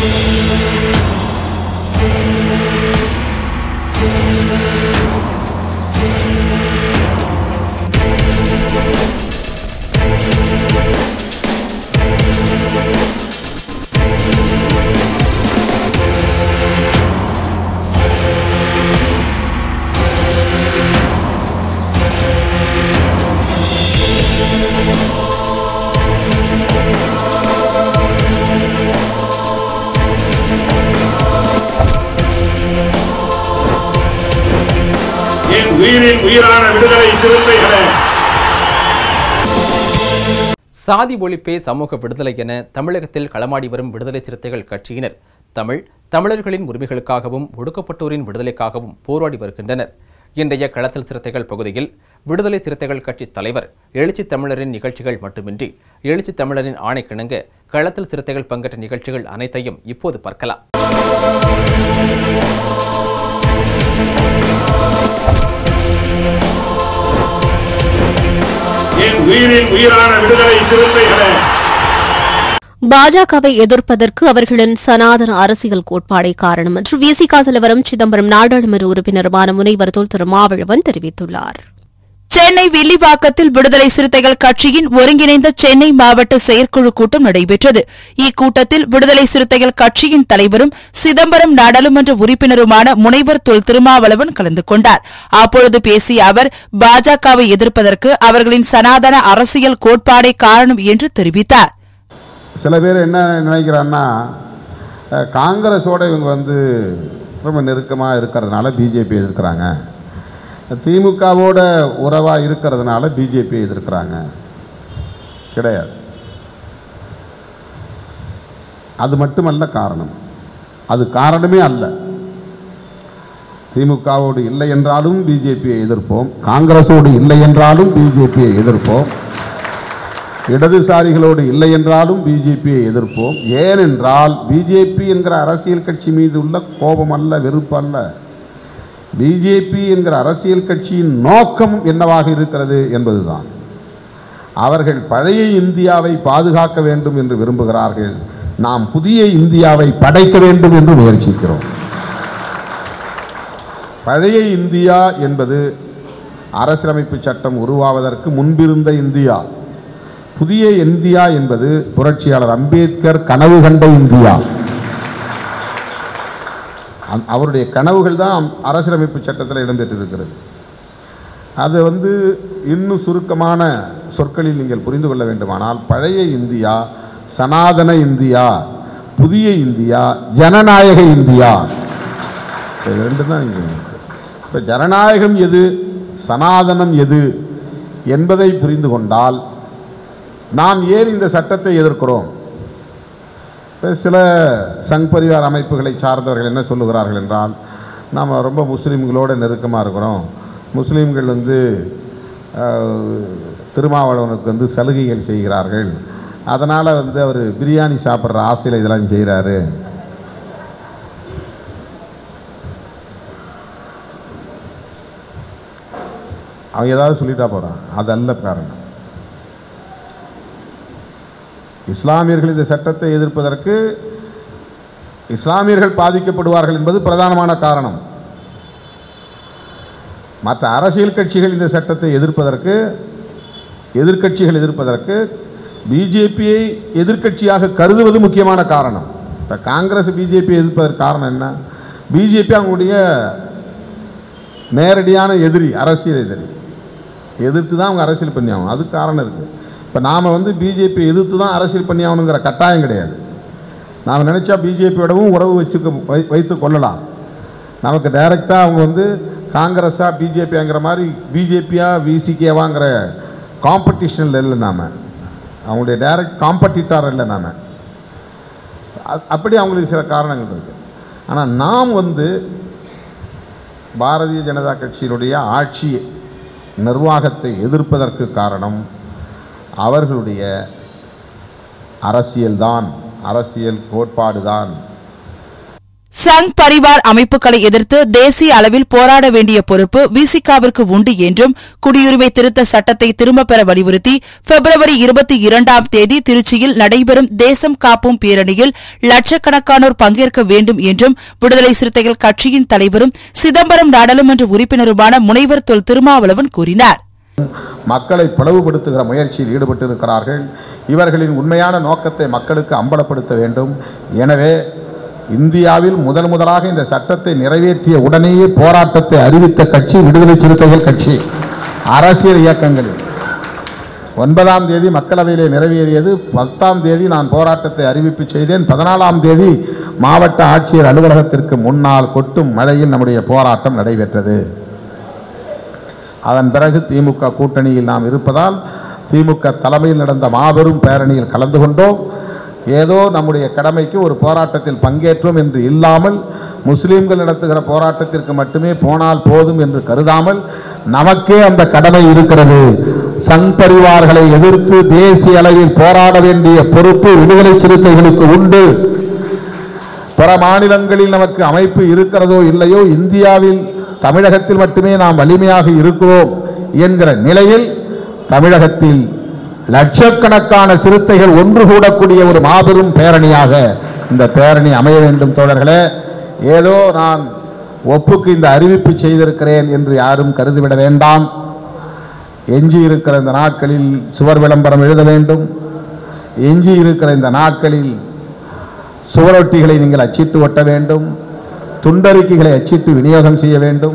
என் உயிரின் உயிரான விடுதலை சிறுத்தைகளே சாதி ஒழிப்பே சமூக விடுதலை என தமிழகத்தில் களமாடி வரும் விடுதலை சிறுத்தைகள் கட்சியினர் தமிழ் தமிழர்களின் உரிமைகளுக்காகவும் ஒடுக்கப்பட்டோரின் விடுதலைக்காகவும் போராடி வருகின்றனர் இன்றைய களத்தில் சிறுத்தைகள் பகுதியில் விடுதலை சிறுத்தைகள் கட்சி தலைவர் எழுச்சி தமிழரின் நிகழ்ச்சிகள் மட்டுமின்றி எழுச்சி தமிழரின் ஆணைக்கிணங்க களத்தில் சிறுத்தைகள் பங்கேற்ற நிகழ்ச்சிகள் அனைத்தையும் இப்போது பார்க்கலாம் என் உயிரின் உயிரான விடுதலை சிறுத்தைகளே பாஜகவை எதிர்ப்பதற்கு அவர்களின் சனாதன அரசியல் கோட்பாடே காரணம் என்று விசிக தலைவரும் சிதம்பரம் நாடாளுமன்ற உறுப்பினருமான முனைவர் தொல் திருமாவளவன் தெரிவித்துள்ளார் சென்னை வில்லிவாக்கத்தில் விடுதலை சிறுத்தைகள் கட்சியின் ஒருங்கிணைந்த சென்னை மாவட்ட செயற்குழு கூட்டம் நடைபெற்றது இக்கூட்டத்தில் விடுதலை சிறுத்தைகள் கட்சியின் தலைவரும் சிதம்பரம் நாடாளுமன்ற உறுப்பினருமான முனைவர் தொல் திருமாவளவன் கலந்து கொண்டார் அப்பொழுது பேசிய அவர் பாஜகவை எதிர்ப்பதற்கு அவர்களின் சனாதன அரசியல் கோட்பாடே காரணம் என்று தெரிவித்தார் சில பேர் என்ன நினைக்கிறான்னா அஹ், காங்கிரஸோட இவங்க வந்து ரொம்ப நெருக்கமாக இருக்கிறதுனால பிஜேபி எதிர்க்கிறாங்க திமுகவோட உறவாக இருக்கிறதுனால பிஜேபி எதிர்க்கிறாங்க கிடையாது அது மட்டுமல்ல காரணம் அது காரணமே அல்ல திமுகவோடு இல்லை என்றாலும் பிஜேபியை எதிர்ப்போம் காங்கிரஸோடு இல்லை என்றாலும் பிஜேபியை எதிர்ப்போம் இடதுசாரிகளோடு இல்லை என்றாலும் பிஜேபியை எதிர்ப்போம் ஏனென்றால் பிஜேபி என்கிற அரசியல் கட்சி மீது உள்ள கோபம் அல்ல வெறுப்பு அல்ல பிஜேபி என்கிற அரசியல் கட்சியின் நோக்கம் என்னவாக இருக்கிறது என்பதுதான் அவர்கள் பழைய இந்தியாவை பாதுகாக்க வேண்டும் என்று விரும்புகிறார்கள் நாம் புதிய இந்தியாவை படைக்க வேண்டும் என்று முயற்சிக்கிறோம் பழைய இந்தியா என்பது அரசியலமைப்பு சட்டம் உருவாவதற்கு முன்பிருந்த இந்தியா புதிய இந்தியா என்பது புரட்சியாளர் அம்பேத்கர் கனவு கண்ட இந்தியா அந்த- அவருடைய கனவுகள் தான் அரசியலமைப்பு சட்டத்தில் இடம்பெற்றிருக்கிறது அது வந்து இன்னும் சுருக்கமான சொற்களில் நீங்கள் புரிந்து கொள்ள வேண்டுமானால் பழைய இந்தியா சனாதன இந்தியா புதிய இந்தியா ஜனநாயக இந்தியா இது ரெண்டு தான் இங்கே இப்போ ஜனநாயகம் எது சனாதனம் எது என்பதை புரிந்து கொண்டால் நாம் ஏன் இந்த சட்டத்தை எதிர்க்கிறோம் இப்ப சில சங் பரிவார் அமைப்புகளை சார்ந்தவர்கள் என்ன சொல்லுகிறார்கள் என்றால் நாம் ரொம்ப முஸ்லீம்களோட நெருக்கமாக இருக்கிறோம் முஸ்லீம்கள் வந்து அஹ், திருமாவளவனுக்கு வந்து சலுகைகள் செய்கிறார்கள் அதனால் வந்து அவர் பிரியாணி சாப்பிட்ற ஆசையில் இதெல்லாம் செய்கிறாரு அவன் ஏதாவது சொல்லிட்டா போகிறான் அதல்ல காரணம் இஸ்லாமியர்கள் இந்த சட்டத்தை எதிர்ப்பதற்கு இஸ்லாமியர்கள் பாதிக்கப்படுவார்கள் என்பது பிரதானமான காரணம் மற்ற அரசியல் கட்சிகள் இந்த சட்டத்தை எதிர்ப்பதற்கு எதிர்க்கட்சிகள் எதிர்ப்பதற்கு பிஜேபியை எதிர்க்கட்சியாக கருதுவது முக்கியமான காரணம் இப்போ காங்கிரஸ் பிஜேபி எதிர்ப்பதற்கு காரணம் என்ன பிஜேபி அவங்களுடைய நேரடியான எதிரி அரசியல் எதிரி எதிர்த்து தான் அவங்க அரசியல் பண்ணி ஆகணும் அதுக்கு காரணம் இருக்குது இப்போ நாம் வந்து பிஜேபி எதிர்த்து தான் அரசியல் பண்ணி ஆகணுங்கிற கட்டாயம் கிடையாது நாம் நினச்சா பிஜேபியோடவும் உறவு வச்சுக்க வை வைத்து கொள்ளலாம் நமக்கு டைரெக்டாக அவங்க வந்து காங்கிரஸா பிஜேபியாங்கிற மாதிரி பிஜேபியா விசிகேவாங்கிற காம்படிஷனில் இல்லை நாம் அவங்களுடைய டைரக்ட் காம்படிட்டார் இல்லை நாம் அப்படி அவங்களுக்கு சில காரணங்கள் இருக்குது ஆனால் நாம் வந்து பாரதிய ஜனதா கட்சியினுடைய ஆட்சி நிர்வாகத்தை எதிர்ப்பதற்கு காரணம் அவர்களுடைய அரசியல்தான் அரசியல் கோட்பாடுதான் சங் பரிவார் அமைப்புகளை எதிர்த்து தேசிய அளவில் போராட வேண்டிய பொறுப்பு விசிகாவிற்கு உண்டு என்றும் குடியுரிமை திருத்த சட்டத்தை திரும்பப் பெற வலியுறுத்தி பிப்ரவரி இருபத்தி இரண்டாம் தேதி திருச்சியில் நடைபெறும் தேசம் காப்போம் பேரணியில் லட்சக்கணக்கானோர் பங்கேற்க வேண்டும் என்றும் விடுதலை சிறுத்தைகள் கட்சியின் தலைவரும் சிதம்பரம் நாடாளுமன்ற உறுப்பினருமான முனைவர் தொல் திருமாவளவன் கூறினார் மக்களை பிளவுபடுத்துகிற முயற்சியில் ஈடுபட்டிருக்கிறார்கள் இவர்களின் உண்மையான நோக்கத்தை மக்களுக்கு அம்பலப்படுத்த வேண்டும் எனவே இந்தியாவில் முதல் முதலாக இந்த சட்டத்தை நிறைவேற்றிய உடனேயே போராட்டத்தை அறிவித்த கட்சி விடுதலை சிறுத்தைகள் கட்சி அரசியல் இயக்கங்களில் ஒன்பதாம் தேதி மக்களவையிலே நிறைவேறியது பத்தாம் தேதி நான் போராட்டத்தை அறிவிப்பு செய்தேன் பதினாலாம் தேதி மாவட்ட ஆட்சியர் அலுவலகத்திற்கு முன்னால் கொட்டும் மழையில் நம்முடைய போராட்டம் நடைபெற்றது அதன் பிறகு திமுக கூட்டணியில் நாம் இருப்பதால் திமுக தலைமையில் நடந்த மாபெரும் பேரணியில் கலந்து கொண்டோம் ஏதோ நம்முடைய கடமைக்கு ஒரு போராட்டத்தில் பங்கேற்றோம் என்று இல்லாமல் முஸ்லீம்கள் நடத்துகிற போராட்டத்திற்கு மட்டுமே போனால் போதும் என்று கருதாமல் நமக்கே அந்த கடமை இருக்கிறது சங் பரிவார்களை எதிர்த்து தேசிய அளவில் போராட வேண்டிய பொறுப்பு விடுதலை சிறுத்தைகளுக்கு உண்டு பிற மாநிலங்களில் நமக்கு அமைப்பு இருக்கிறதோ இல்லையோ இந்தியாவில் தமிழகத்தில் மட்டுமே நாம் வலிமையாக இருக்கிறோம் என்கிற நிலையில் தமிழகத்தில் லட்சக்கணக்கான சிறுத்தைகள் ஒன்று கூடக்கூடிய ஒரு மாபெரும் பேரணியாக இந்த பேரணி அமைய வேண்டும் தோழர்களே ஏதோ நான் ஒப்புக்கு இந்த அறிவிப்பு செய்திருக்கிறேன் என்று யாரும் கருதிவிட வேண்டாம் எஞ்சி இருக்கிற இந்த நாட்களில் சுவர் விளம்பரம் எழுத வேண்டும் எஞ்சி இருக்கிற இந்த நாட்களில் சுவரொட்டிகளை நீங்கள் அச்சிட்டு ஒட்ட வேண்டும் துண்டறிக்கைகளை அச்சிட்டு விநியோகம் செய்ய வேண்டும்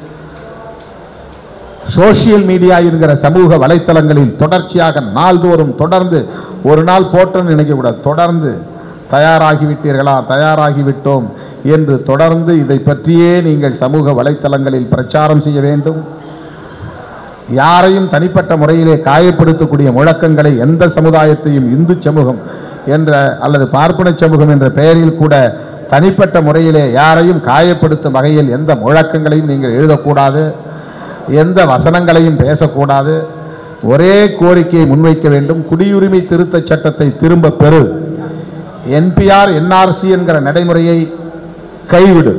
சோசியல் மீடியா என்கிற சமூக வலைத்தளங்களில் தொடர்ச்சியாக நாள்தோறும் தொடர்ந்து ஒரு நாள் போட்டோன்னு நினைக்கக்கூடாது தொடர்ந்து தயாராகிவிட்டீர்களா தயாராகிவிட்டோம் என்று தொடர்ந்து இதை பற்றியே நீங்கள் சமூக வலைத்தளங்களில் பிரச்சாரம் செய்ய வேண்டும் யாரையும் தனிப்பட்ட முறையிலே காயப்படுத்தக்கூடிய முழக்கங்களை எந்த சமுதாயத்தையும் இந்து சமூகம் என்ற அல்லது பார்ப்பன சமூகம் என்ற பெயரில் கூட தனிப்பட்ட முறையிலே யாரையும் காயப்படுத்தும் வகையில் எந்த முழக்கங்களையும் நீங்கள் எழுதக்கூடாது எந்த வசனங்களையும் பேசக்கூடாது ஒரே கோரிக்கையை முன்வைக்க வேண்டும் குடியுரிமை திருத்தச் சட்டத்தை திரும்ப பெறு என்பிஆர் என்ஆர்சி என்கிற நடைமுறையை கைவிடு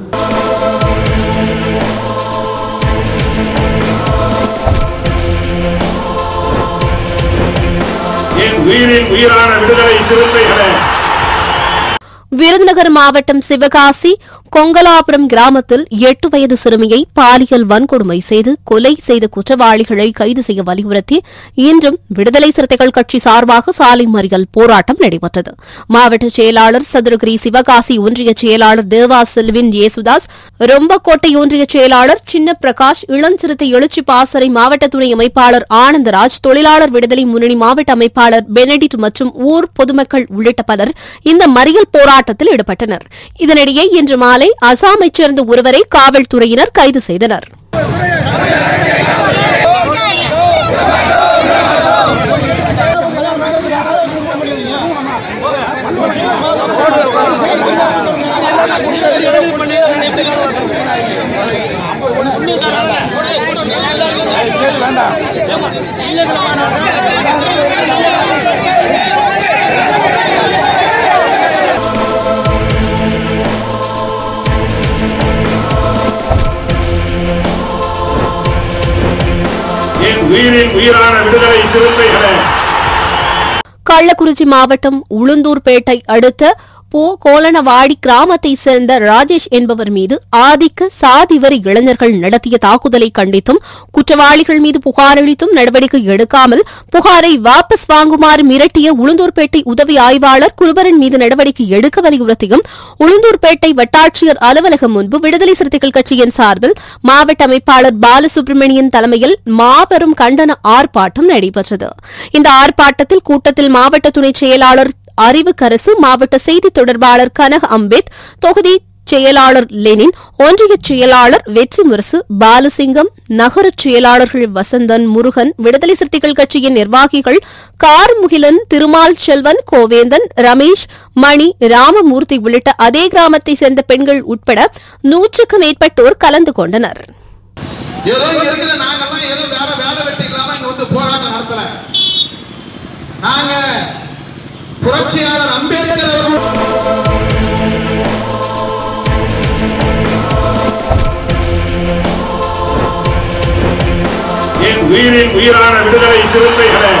என் உயிரின் உயிரான விடுதலை சிறுத்தைகளே விருதுநகர் மாவட்டம் சிவகாசி கொங்கலாபுரம் கிராமத்தில் எட்டு வயது சிறுமியை பாலியல் வன்கொடுமை செய்து கொலை செய்த குற்றவாளிகளை கைது செய்ய வலியுறுத்தி இன்றும் விடுதலை சிறுத்தைகள் கட்சி சார்பாக சாலை மறியல் போராட்டம் நடைபெற்றது மாவட்ட செயலாளர் சதுரகிரி சிவகாசி ஒன்றிய செயலாளர் தேவா செல்வின் ஏசுதாஸ் ரொம்பக்கோட்டை ஒன்றிய செயலாளர் சின்ன பிரகாஷ் இளஞ்சிறுத்தை எழுச்சி பாசறை மாவட்ட துணை அமைப்பாளர் ஆனந்தராஜ் தொழிலாளர் விடுதலை முன்னணி மாவட்ட அமைப்பாளர் பெனடிட் மற்றும் ஊர் பொதுமக்கள் உள்ளிட்ட பலர் இந்த மறியல் போராட்டத்தில் ஈடுபட்டனர் இதனிடையே இன்று மாலை அசாமைச் சேர்ந்த ஒருவரை காவல்துறையினர் கைது செய்தனர் என் உயிரின் உயிரான விடுதலை சிறுத்தைகளே கள்ளக்குறிச்சி மாவட்டம் உளுந்தூர்பேட்டை அடுத்த போ கோலனவாடி கிராமத்தைச் சேர்ந்த ராஜேஷ் என்பவர் மீது ஆதிக்க சாதிவரி இளைஞர்கள் நடத்திய தாக்குதலை கண்டித்தும் குற்றவாளிகள் மீது புகார் அளித்தும் நடவடிக்கை எடுக்காமல் புகாரை வாபஸ் வாங்குமாறு மிரட்டிய உளுந்தூர்பேட்டை உதவி ஆய்வாளர் குருபரன் மீது நடவடிக்கை எடுக்க வலியுறுத்தியும் உளுந்தூர்பேட்டை வட்டாட்சியர் அலுவலகம் முன்பு விடுதலை சிறுத்தைகள் கட்சியின் சார்பில் மாவட்ட அமைப்பாளர் பாலசுப்ரமணியன் தலைமையில் மாபெரும் கண்டன ஆர்ப்பாட்டம் நடைபெற்றது இந்த ஆர்ப்பாட்டத்தில் கூட்டத்தில் மாவட்ட துணை செயலாளர் அறிவுக்கரசு மாவட்ட செய்தி தொடர்பாளர் கனக அம்பேத் தொகுதி செயலாளர் லெனின் ஒன்றிய செயலாளர் வெற்றி முரசு பாலசிங்கம் நகர செயலாளர்கள் வசந்தன் முருகன் விடுதலை சிறுத்தைகள் கட்சியின் நிர்வாகிகள் கார்முகிலன் திருமால் செல்வன் கோவேந்தன் ரமேஷ் மணி ராமமூர்த்தி உள்ளிட்ட அதே கிராமத்தைச் சேர்ந்த பெண்கள் உட்பட நூற்றுக்கும் மேற்பட்டோர் கலந்து கொண்டனர் ஏதோ இங்க இருக்கிற நாங்கெல்லாம் ஏதோ வேற வேலை வெட்டிக்கலாம இங்க வந்து போராட்டம் நடத்தல நாங்க புரட்சியாளர் அம்பேத்கர் அவர்கள் உயிரான விடுதலை சிறுத்தைகளே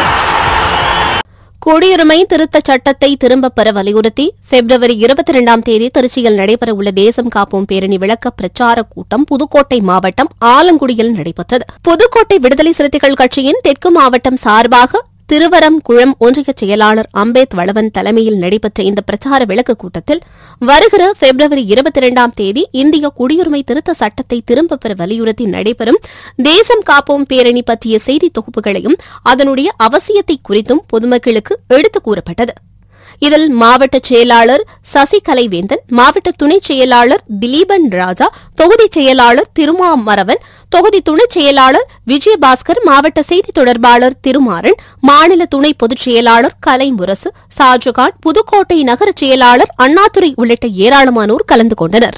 குடியுரிமை திருத்தச் சட்டத்தை திரும்பப் பெற வலியுறுத்தி பிப்ரவரி இருபத்தி இரண்டாம் தேதி திருச்சியில் நடைபெறவுள்ள தேசம் காப்போம் பேரணி விளக்க பிரச்சார கூட்டம் புதுக்கோட்டை மாவட்டம் ஆலங்குடியில் நடைபெற்றது புதுக்கோட்டை விடுதலை சிறுத்தைகள் கட்சியின் தெற்கு மாவட்டம் சார்பாக திருவரம் குளம் ஒன்றிய செயலாளர் அம்பேத் வளவன் தலைமையில் நடைபெற்ற இந்த பிரச்சார விளக்க கூட்டத்தில் வருகிற பிப்ரவரி இருபத்தி இரண்டாம் தேதி இந்திய குடியுரிமை திருத்த சட்டத்தை திரும்பப் பெற வலியுறுத்தி நடைபெறும் தேசம் காப்போம் பேரணி பற்றிய செய்தி தொகுப்புகளையும் அதனுடைய அவசியத்தை குறித்தும் பொதுமக்களுக்கு எடுத்துக் கூறப்பட்டது இதில் மாவட்ட செயலாளர் சசிகலைவேந்தன் மாவட்ட துணைச் செயலாளர் திலீபன் ராஜா தொகுதி செயலாளர் திருமாமரவன் தொகுதி துணைச் செயலாளர் விஜயபாஸ்கர் மாவட்ட செய்தி தொடர்பாளர் திருமாறன் மாநில துணை பொதுச் செயலாளர் கலைமுரசு ஷாஜகான் புதுக்கோட்டை நகர செயலாளர் அண்ணாதுரை உள்ளிட்ட ஏராளமானோர் கலந்து கொண்டனர்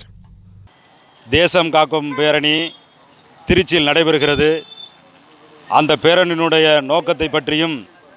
தேசம் காக்கும் பேரணி திருச்சியில் நடைபெறுகிறது அந்த பேரணியினுடைய நோக்கத்தை பற்றியும்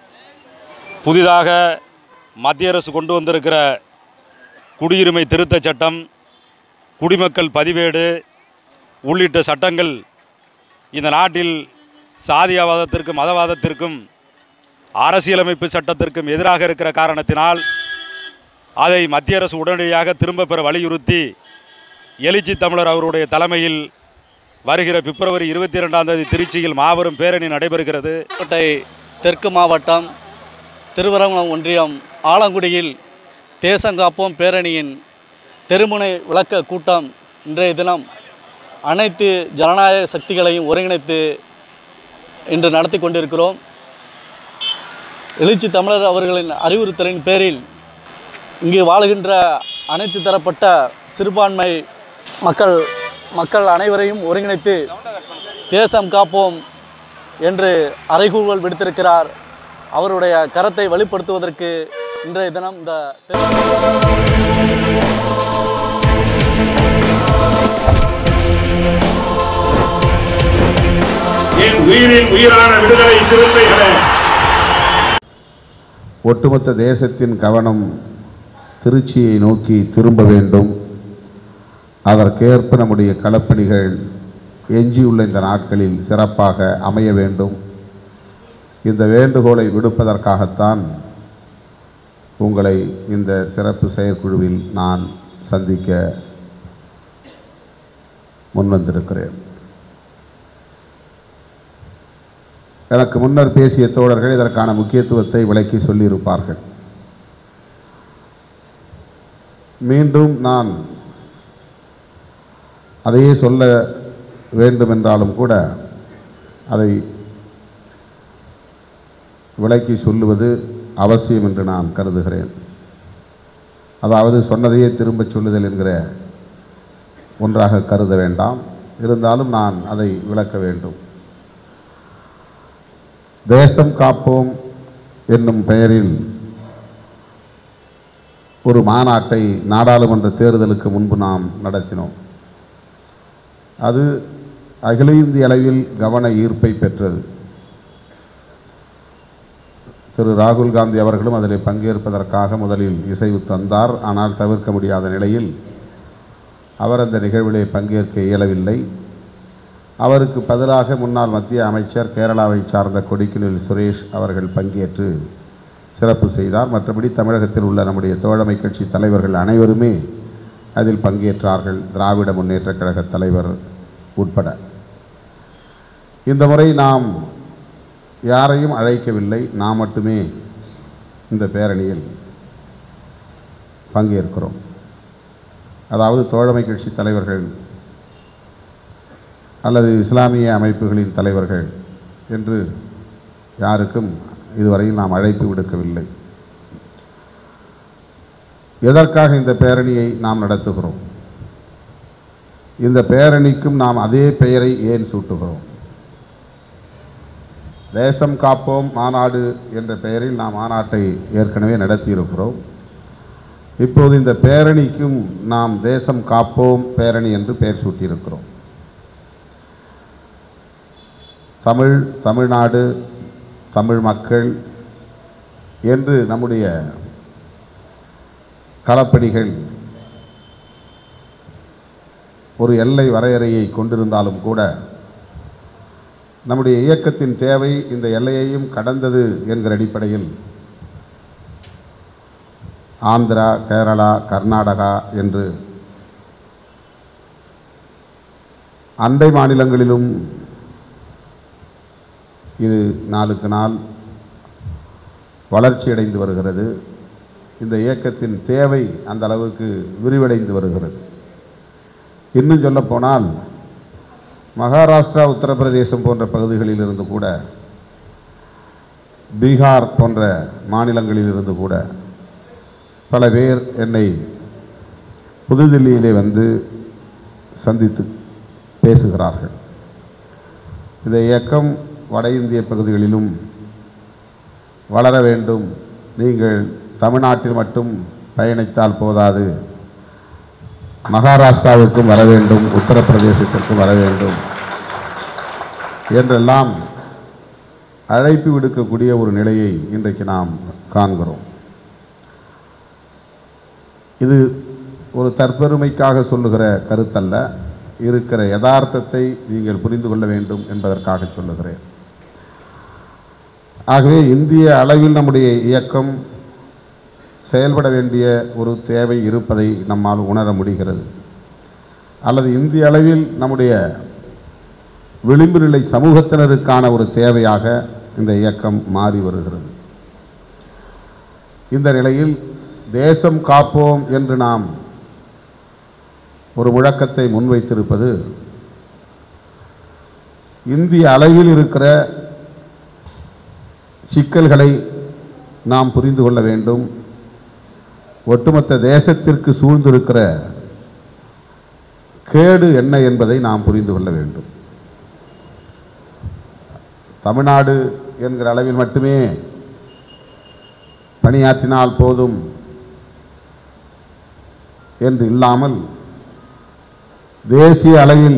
புதிதாக மத்திய அரசு கொண்டு வந்திருக்கிற குடியுரிமை திருத்தச் சட்டம் குடிமக்கள் பதிவேடு உள்ளிட்ட சட்டங்கள் இந்த நாட்டில் சாதியவாதத்திற்கும் மதவாதத்திற்கும் அரசியலமைப்பு சட்டத்திற்கும் எதிராக இருக்கிற காரணத்தினால் அதை மத்திய அரசு உடனடியாக திரும்ப பெற வலியுறுத்தி எழுச்சி தமிழர் அவருடைய தலைமையில் வருகிற பிப்ரவரி இருபத்தி இரண்டாம் தேதி திருச்சியில் மாபெரும் பேரணி நடைபெறுகிறது கோட்டை தெற்கு மாவட்டம் திருவரங்குளம் ஒன்றியம் ஆலங்குடியில் தேசங்காப்போம் பேரணியின் தெருமுனை விளக்க கூட்டம் இன்றைய தினம் அனைத்து ஜனநாயக சக்திகளையும் ஒருங்கிணைத்து இன்று நடத்தி கொண்டிருக்கிறோம் எழுச்சி தமிழர் அவர்களின் அறிவுறுத்தலின் பேரில் இங்கு வாழுகின்ற அனைத்து தரப்பட்ட சிறுபான்மை மக்கள் மக்கள் அனைவரையும் ஒருங்கிணைத்து தேசம் காப்போம் என்று அறைகூவல் விடுத்திருக்கிறார் அவருடைய கரத்தை வெளிப்படுத்துவதற்கு இன்றைய தினம் இந்த என் உயிரின் உயிரான விடுதலை சிறுத்தைகளே ஒட்டுமொத்த தேசத்தின் கவனம் திருச்சியை நோக்கி திரும்ப வேண்டும் அதற்கேற்ப நம்முடைய களப்பணிகள் எஞ்சியுள்ள இந்த நாட்களில் சிறப்பாக அமைய வேண்டும் இந்த வேண்டுகோளை விடுப்பதற்காகத்தான் உங்களை இந்த சிறப்பு செயற்குழுவில் நான் சந்திக்க முன்வந்திருக்கிறேன் எனக்கு முன்னர் பேசிய தோழர்கள் இதற்கான முக்கியத்துவத்தை விளக்கி சொல்லியிருப்பார்கள் மீண்டும் நான் அதையே சொல்ல வேண்டுமென்றாலும் கூட அதை விளக்கி சொல்லுவது அவசியம் என்று நான் கருதுகிறேன் அதாவது சொன்னதையே திரும்பச் சொல்லுதல் என்கிற ஒன்றாக கருத வேண்டாம் இருந்தாலும் நான் அதை விளக்க வேண்டும் தேசம் காப்போம் என்னும் பெயரில் ஒரு மாநாட்டை நாடாளுமன்ற தேர்தலுக்கு முன்பு நாம் நடத்தினோம் அது அகில இந்திய அளவில் கவன ஈர்ப்பை பெற்றது திரு ராகுல் காந்தி அவர்களும் அதில் பங்கேற்பதற்காக முதலில் இசைவு தந்தார் ஆனால் தவிர்க்க முடியாத நிலையில் அவர் அந்த நிகழ்விலே பங்கேற்க இயலவில்லை அவருக்கு பதிலாக முன்னாள் மத்திய அமைச்சர் கேரளாவை சார்ந்த கொடிக்குனில் சுரேஷ் அவர்கள் பங்கேற்று சிறப்பு செய்தார் மற்றபடி தமிழகத்தில் உள்ள நம்முடைய தோழமை கட்சி தலைவர்கள் அனைவருமே அதில் பங்கேற்றார்கள் திராவிட முன்னேற்றக் கழக தலைவர் உட்பட இந்த முறை நாம் யாரையும் அழைக்கவில்லை நாம் மட்டுமே இந்த பேரணியில் பங்கேற்கிறோம் அதாவது தோழமை கட்சி தலைவர்கள் அல்லது இஸ்லாமிய அமைப்புகளின் தலைவர்கள் என்று யாருக்கும் இதுவரையில் நாம் அழைப்பு விடுக்கவில்லை எதற்காக இந்த பேரணியை நாம் நடத்துகிறோம் இந்த பேரணிக்கும் நாம் அதே பெயரை ஏன் சூட்டுகிறோம் தேசம் காப்போம் மாநாடு என்ற பெயரில் நாம் மாநாட்டை ஏற்கனவே நடத்தியிருக்கிறோம் இப்போது இந்த பேரணிக்கும் நாம் தேசம் காப்போம் பேரணி என்று பெயர் சூட்டியிருக்கிறோம் தமிழ் தமிழ்நாடு தமிழ் மக்கள் என்று நம்முடைய களப்பணிகள் ஒரு எல்லை வரையறையை கொண்டிருந்தாலும் கூட நம்முடைய இயக்கத்தின் தேவை இந்த எல்லையையும் கடந்தது என்கிற அடிப்படையில் ஆந்திரா கேரளா கர்நாடகா என்று அண்டை மாநிலங்களிலும் இது நாளுக்கு நாள் வளர்ச்சியடைந்து வருகிறது இந்த இயக்கத்தின் தேவை அந்த அளவுக்கு விரிவடைந்து வருகிறது இன்னும் சொல்லப்போனால் மகாராஷ்டிரா உத்தரப்பிரதேசம் போன்ற பகுதிகளில் இருந்து கூட பீகார் போன்ற மாநிலங்களில் இருந்து கூட பல பேர் என்னை புதுதில்லியிலே வந்து சந்தித்து பேசுகிறார்கள் இந்த இயக்கம் வட இந்திய பகுதிகளிலும் வளர வேண்டும் நீங்கள் தமிழ்நாட்டில் மட்டும் பயணித்தால் போதாது மகாராஷ்டிராவுக்கும் வர வேண்டும் உத்தரப்பிரதேசத்திற்கும் வர வேண்டும் என்றெல்லாம் அழைப்பு விடுக்கக்கூடிய ஒரு நிலையை இன்றைக்கு நாம் காண்கிறோம் இது ஒரு தற்பெருமைக்காக சொல்லுகிற கருத்தல்ல இருக்கிற யதார்த்தத்தை நீங்கள் புரிந்து கொள்ள வேண்டும் என்பதற்காக சொல்லுகிறேன் ஆகவே இந்திய அளவில் நம்முடைய இயக்கம் செயல்பட வேண்டிய ஒரு தேவை இருப்பதை நம்மால் உணர முடிகிறது அல்லது இந்திய அளவில் நம்முடைய விளிம்பு நிலை சமூகத்தினருக்கான ஒரு தேவையாக இந்த இயக்கம் மாறி வருகிறது இந்த நிலையில் தேசம் காப்போம் என்று நாம் ஒரு முழக்கத்தை முன்வைத்திருப்பது இந்திய அளவில் இருக்கிற சிக்கல்களை நாம் புரிந்து கொள்ள வேண்டும் ஒட்டுமொத்த தேசத்திற்கு சூழ்ந்திருக்கிற கேடு என்ன என்பதை நாம் புரிந்து கொள்ள வேண்டும் தமிழ்நாடு என்கிற அளவில் மட்டுமே பணியாற்றினால் போதும் என்று இல்லாமல் தேசிய அளவில்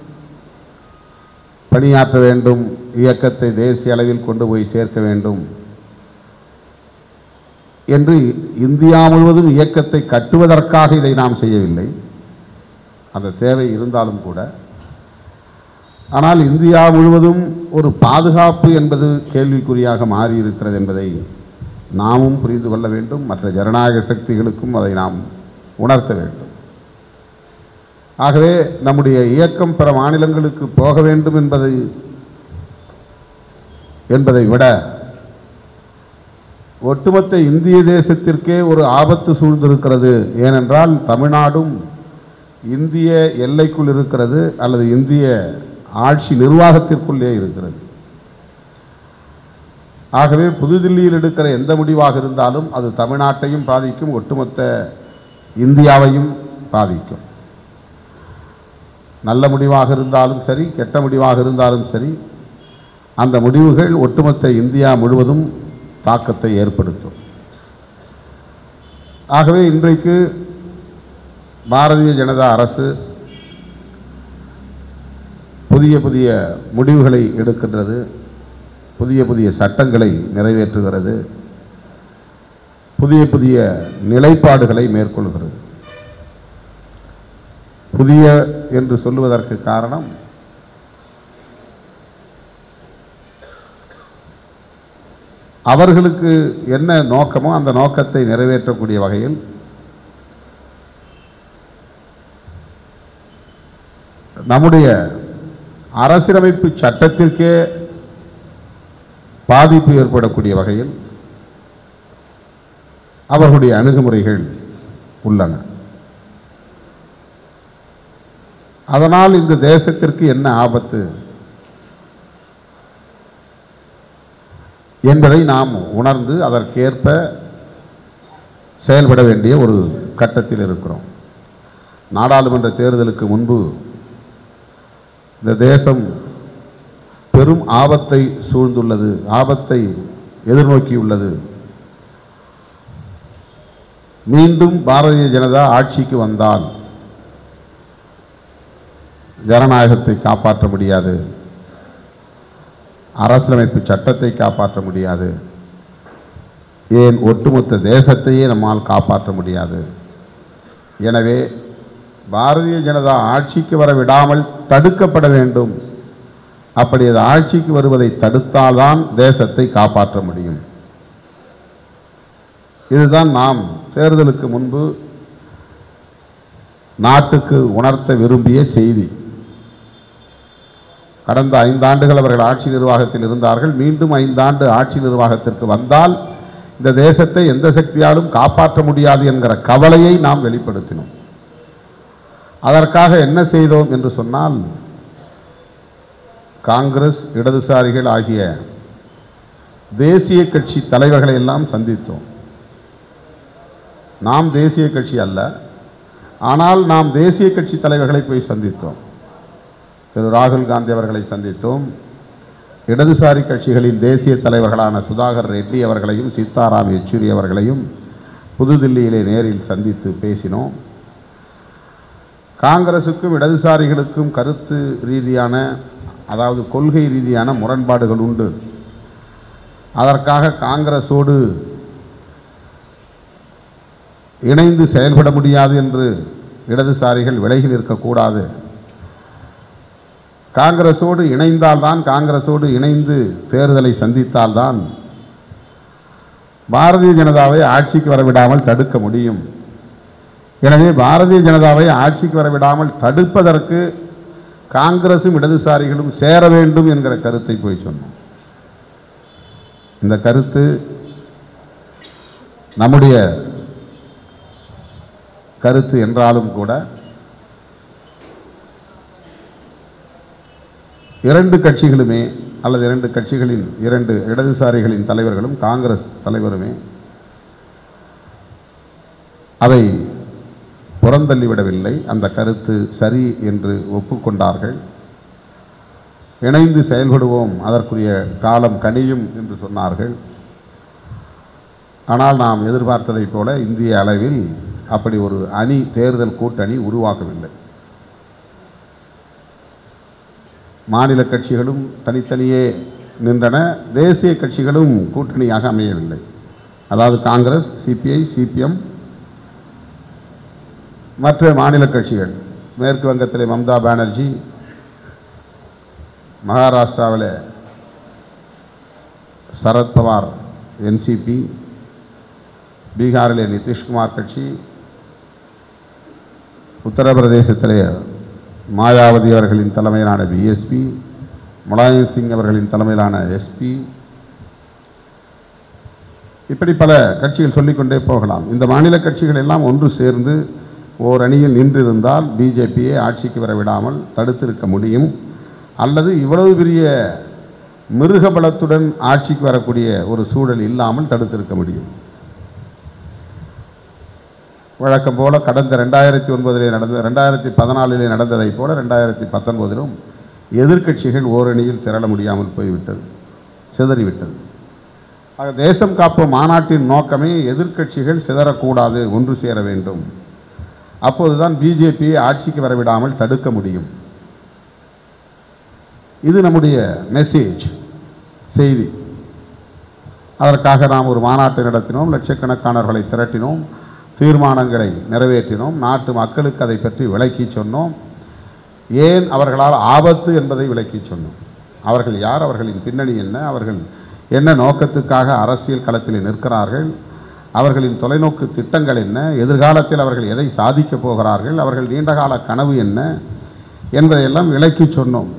பணியாற்ற வேண்டும் இயக்கத்தை தேசிய அளவில் கொண்டு போய் சேர்க்க வேண்டும் என்று இந்தியா முழுவதும் இயக்கத்தை கட்டுவதற்காக இதை நாம் செய்யவில்லை அந்த தேவை இருந்தாலும் கூட ஆனால் இந்தியா முழுவதும் ஒரு பாதுகாப்பு என்பது கேள்விக்குறியாக மாறி இருக்கிறது என்பதை நாமும் புரிந்து கொள்ள வேண்டும் மற்ற ஜனநாயக சக்திகளுக்கும் அதை நாம் உணர்த்த வேண்டும் ஆகவே நம்முடைய இயக்கம் பிற மாநிலங்களுக்கு போக வேண்டும் என்பதை என்பதை விட ஒட்டுமொத்த இந்திய தேசத்திற்கே ஒரு ஆபத்து சூழ்ந்திருக்கிறது ஏனென்றால் தமிழ்நாடும் இந்திய எல்லைக்குள் இருக்கிறது அல்லது இந்திய ஆட்சி நிர்வாகத்திற்குள்ளே இருக்கிறது ஆகவே புதுதில்லியில் எடுக்கிற எந்த முடிவாக இருந்தாலும் அது தமிழ்நாட்டையும் பாதிக்கும் ஒட்டுமொத்த இந்தியாவையும் பாதிக்கும் நல்ல முடிவாக இருந்தாலும் சரி கெட்ட முடிவாக இருந்தாலும் சரி அந்த முடிவுகள் ஒட்டுமொத்த இந்தியா முழுவதும் தாக்கத்தை ஏற்படுத்தும் ஆகவே இன்றைக்கு பாரதிய ஜனதா அரசு புதிய புதிய முடிவுகளை எடுக்கின்றது புதிய புதிய சட்டங்களை நிறைவேற்றுகிறது புதிய புதிய நிலைப்பாடுகளை மேற்கொள்கிறது புதிய என்று சொல்லுவதற்கு காரணம் அவர்களுக்கு என்ன நோக்கமோ அந்த நோக்கத்தை நிறைவேற்றக்கூடிய வகையில் நம்முடைய அரசியலமைப்பு சட்டத்திற்கே பாதிப்பு ஏற்படக்கூடிய வகையில் அவர்களுடைய அணுகுமுறைகள் உள்ளன அதனால் இந்த தேசத்திற்கு என்ன ஆபத்து என்பதை நாம் உணர்ந்து அதற்கேற்ப செயல்பட வேண்டிய ஒரு கட்டத்தில் இருக்கிறோம் நாடாளுமன்ற தேர்தலுக்கு முன்பு இந்த தேசம் பெரும் ஆபத்தை சூழ்ந்துள்ளது ஆபத்தை எதிர்நோக்கியுள்ளது மீண்டும் பாரதிய ஜனதா ஆட்சிக்கு வந்தால் ஜனநாயகத்தை காப்பாற்ற முடியாது அரசியலமைப்பு சட்டத்தை காப்பாற்ற முடியாது ஏன் ஒட்டுமொத்த தேசத்தையே நம்மால் காப்பாற்ற முடியாது எனவே பாரதிய ஜனதா ஆட்சிக்கு வர விடாமல் தடுக்கப்பட வேண்டும் அப்படி அது ஆட்சிக்கு வருவதை தடுத்தால்தான் தேசத்தை காப்பாற்ற முடியும் இதுதான் நாம் தேர்தலுக்கு முன்பு நாட்டுக்கு உணர்த்த விரும்பிய செய்தி கடந்த ஐந்தாண்டுகள் அவர்கள் ஆட்சி நிர்வாகத்தில் இருந்தார்கள் மீண்டும் ஐந்தாண்டு ஆட்சி நிர்வாகத்திற்கு வந்தால் இந்த தேசத்தை எந்த சக்தியாலும் காப்பாற்ற முடியாது என்கிற கவலையை நாம் வெளிப்படுத்தினோம் அதற்காக என்ன செய்தோம் என்று சொன்னால் காங்கிரஸ் இடதுசாரிகள் ஆகிய தேசிய கட்சி தலைவர்களை எல்லாம் சந்தித்தோம் நாம் தேசிய கட்சி அல்ல ஆனால் நாம் தேசிய கட்சி தலைவர்களை போய் சந்தித்தோம் திரு ராகுல் காந்தி அவர்களை சந்தித்தோம் இடதுசாரி கட்சிகளின் தேசிய தலைவர்களான சுதாகர் ரெட்டி அவர்களையும் சீதாராம் யெச்சூரி அவர்களையும் புதுதில்லியிலே நேரில் சந்தித்து பேசினோம் காங்கிரசுக்கும் இடதுசாரிகளுக்கும் கருத்து ரீதியான அதாவது கொள்கை ரீதியான முரண்பாடுகள் உண்டு அதற்காக காங்கிரஸோடு இணைந்து செயல்பட முடியாது என்று இடதுசாரிகள் விலகி நிற்கக்கூடாது காங்கிரஸோடு இணைந்தால்தான் காங்கிரஸோடு இணைந்து தேர்தலை சந்தித்தால்தான் பாரதிய ஜனதாவை ஆட்சிக்கு வரவிடாமல் தடுக்க முடியும் எனவே பாரதிய ஜனதாவை ஆட்சிக்கு வரவிடாமல் தடுப்பதற்கு காங்கிரசும் இடதுசாரிகளும் சேர வேண்டும் என்கிற கருத்தை போய் சொன்னோம் இந்த கருத்து நம்முடைய கருத்து என்றாலும் கூட இரண்டு கட்சிகளுமே அல்லது இரண்டு கட்சிகளின் இரண்டு இடதுசாரிகளின் தலைவர்களும் காங்கிரஸ் தலைவருமே அதை புறந்தள்ளிவிடவில்லை அந்த கருத்து சரி என்று ஒப்புக்கொண்டார்கள் இணைந்து செயல்படுவோம் அதற்குரிய காலம் கனியும் என்று சொன்னார்கள் ஆனால் நாம் எதிர்பார்த்ததைப் போல இந்திய அளவில் அப்படி ஒரு அணி தேர்தல் கூட்டணி உருவாகவில்லை மாநில கட்சிகளும் தனித்தனியே நின்றன தேசிய கட்சிகளும் கூட்டணியாக அமையவில்லை அதாவது காங்கிரஸ் சிபிஐ சிபிஎம் மற்ற மாநில கட்சிகள் மேற்கு வங்கத்திலே மம்தா பானர்ஜி மகாராஷ்டிராவில் சரத்பவார் என்சிபி பீகாரிலே நிதிஷ்குமார் கட்சி உத்தரப்பிரதேசத்திலே மாயாவதி அவர்களின் தலைமையிலான பிஎஸ்பி முலாயம் சிங் அவர்களின் தலைமையிலான எஸ்பி இப்படி பல கட்சிகள் சொல்லிக்கொண்டே போகலாம் இந்த மாநில கட்சிகள் எல்லாம் ஒன்று சேர்ந்து ஓர் அணியில் நின்றிருந்தால் பிஜேபியை ஆட்சிக்கு வர விடாமல் தடுத்திருக்க முடியும் அல்லது இவ்வளவு பெரிய மிருக பலத்துடன் ஆட்சிக்கு வரக்கூடிய ஒரு சூழல் இல்லாமல் தடுத்திருக்க முடியும் வழக்கம் போல கடந்த ரெண்டாயிரத்தி ஒன்பதிலே நடந்த ரெண்டாயிரத்தி பதினாலிலே நடந்ததைப் போல ரெண்டாயிரத்தி பத்தொன்பதிலும் எதிர்க்கட்சிகள் ஓரணியில் திரள முடியாமல் போய்விட்டது சிதறிவிட்டது ஆக தேசம் காப்போம் மாநாட்டின் நோக்கமே எதிர்க்கட்சிகள் சிதறக்கூடாது ஒன்று சேர வேண்டும் அப்போதுதான் பிஜேபியை ஆட்சிக்கு வரவிடாமல் தடுக்க முடியும் இது நம்முடைய மெசேஜ் செய்தி அதற்காக நாம் ஒரு மாநாட்டை நடத்தினோம் லட்சக்கணக்கானவர்களை திரட்டினோம் தீர்மானங்களை நிறைவேற்றினோம் நாட்டு மக்களுக்கு அதை பற்றி விளக்கி சொன்னோம் ஏன் அவர்களால் ஆபத்து என்பதை விளக்கி சொன்னோம் அவர்கள் யார் அவர்களின் பின்னணி என்ன அவர்கள் என்ன நோக்கத்துக்காக அரசியல் களத்தில் நிற்கிறார்கள் அவர்களின் தொலைநோக்கு திட்டங்கள் என்ன எதிர்காலத்தில் அவர்கள் எதை சாதிக்கப் போகிறார்கள் அவர்கள் நீண்டகால கனவு என்ன என்பதையெல்லாம் விளக்கி சொன்னோம்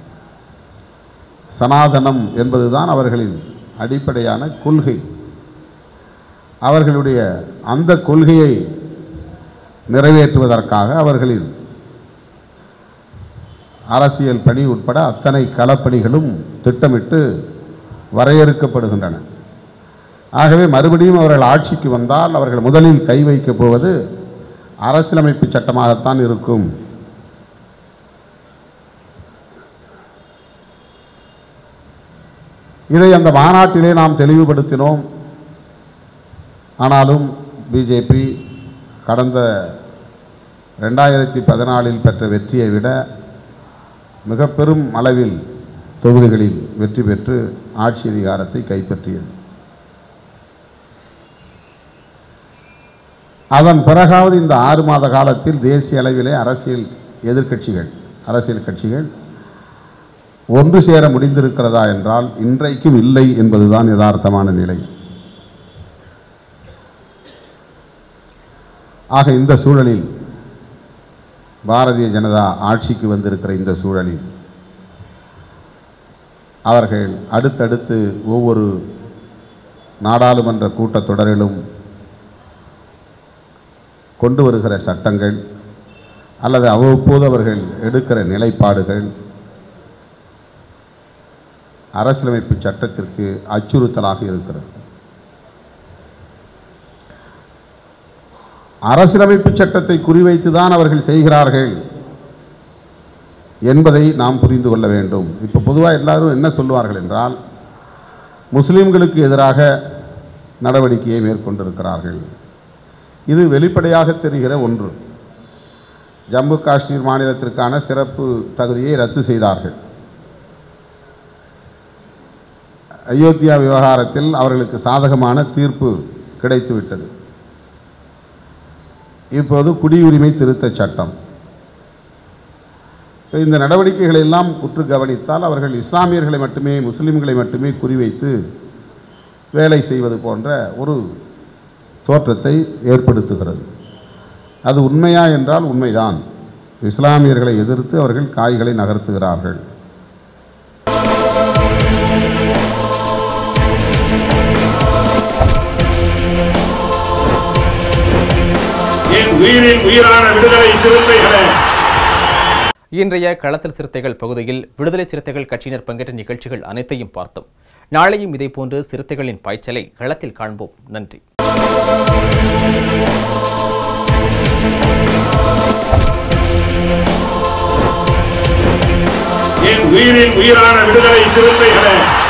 சனாதனம் என்பதுதான் அவர்களின் அடிப்படையான கொள்கை அவர்களுடைய அந்த கொள்கையை நிறைவேற்றுவதற்காக அவர்களின் அரசியல் பணி உட்பட அத்தனை களப்பணிகளும் திட்டமிட்டு வரையறுக்கப்படுகின்றன ஆகவே மறுபடியும் அவர்கள் ஆட்சிக்கு வந்தால் அவர்கள் முதலில் கை வைக்கப் போவது அரசியலமைப்பு சட்டமாகத்தான் இருக்கும் இதை அந்த மாநாட்டிலே நாம் தெளிவுபடுத்தினோம் ஆனாலும் பிஜேபி கடந்த ரெண்டாயிரத்தி பதினாலில் பெற்ற வெற்றியை விட மிக பெரும் அளவில் தொகுதிகளில் வெற்றி பெற்று ஆட்சி அதிகாரத்தை கைப்பற்றியது அதன் பிறகாவது இந்த ஆறு மாத காலத்தில் தேசிய அளவிலே அரசியல் எதிர்க்கட்சிகள் அரசியல் கட்சிகள் ஒன்று சேர முடிந்திருக்கிறதா என்றால் இன்றைக்கும் இல்லை என்பதுதான் யதார்த்தமான நிலை ஆக இந்த சூழலில் பாரதிய ஜனதா ஆட்சிக்கு வந்திருக்கிற இந்த சூழலில் அவர்கள் அடுத்தடுத்து ஒவ்வொரு நாடாளுமன்ற கூட்டத்தொடரிலும் கொண்டு வருகிற சட்டங்கள் அல்லது அவ்வப்போது அவர்கள் எடுக்கிற நிலைப்பாடுகள் அரசியலமைப்பு சட்டத்திற்கு அச்சுறுத்தலாக இருக்கிறது அரசியலமைப்பு சட்டத்தை குறிவைத்து தான் அவர்கள் செய்கிறார்கள் என்பதை நாம் புரிந்து கொள்ள வேண்டும் இப்போ பொதுவாக எல்லாரும் என்ன சொல்லுவார்கள் என்றால் முஸ்லிம்களுக்கு எதிராக நடவடிக்கையை மேற்கொண்டிருக்கிறார்கள் இது வெளிப்படையாக தெரிகிற ஒன்று ஜம்மு காஷ்மீர் மாநிலத்திற்கான சிறப்பு தகுதியை ரத்து செய்தார்கள் அயோத்தியா விவகாரத்தில் அவர்களுக்கு சாதகமான தீர்ப்பு கிடைத்துவிட்டது இப்போது குடியுரிமை திருத்தச் சட்டம் இந்த நடவடிக்கைகளை எல்லாம் உற்று கவனித்தால் அவர்கள் இஸ்லாமியர்களை மட்டுமே முஸ்லிம்களை மட்டுமே குறிவைத்து வேலை செய்வது போன்ற ஒரு தோற்றத்தை ஏற்படுத்துகிறது அது உண்மையா என்றால் உண்மைதான் இஸ்லாமியர்களை எதிர்த்து அவர்கள் காய்களை நகர்த்துகிறார்கள் என் உயிரின் உயிரான விடுதலை சிறுத்தைகளே இன்றைய களத்தில் சிறுத்தைகள் பகுதியில் விடுதலை சிறுத்தைகள் கட்சியினர் பங்கேற்ற நிகழ்ச்சிகள் அனைத்தையும் பார்த்தோம் நாளையும் இதேபோன்று சிறுத்தைகளின் பாய்ச்சலை களத்தில் காண்போம் நன்றி என் உயிரின் உயிரான விடுதலை சிறுத்தைகளே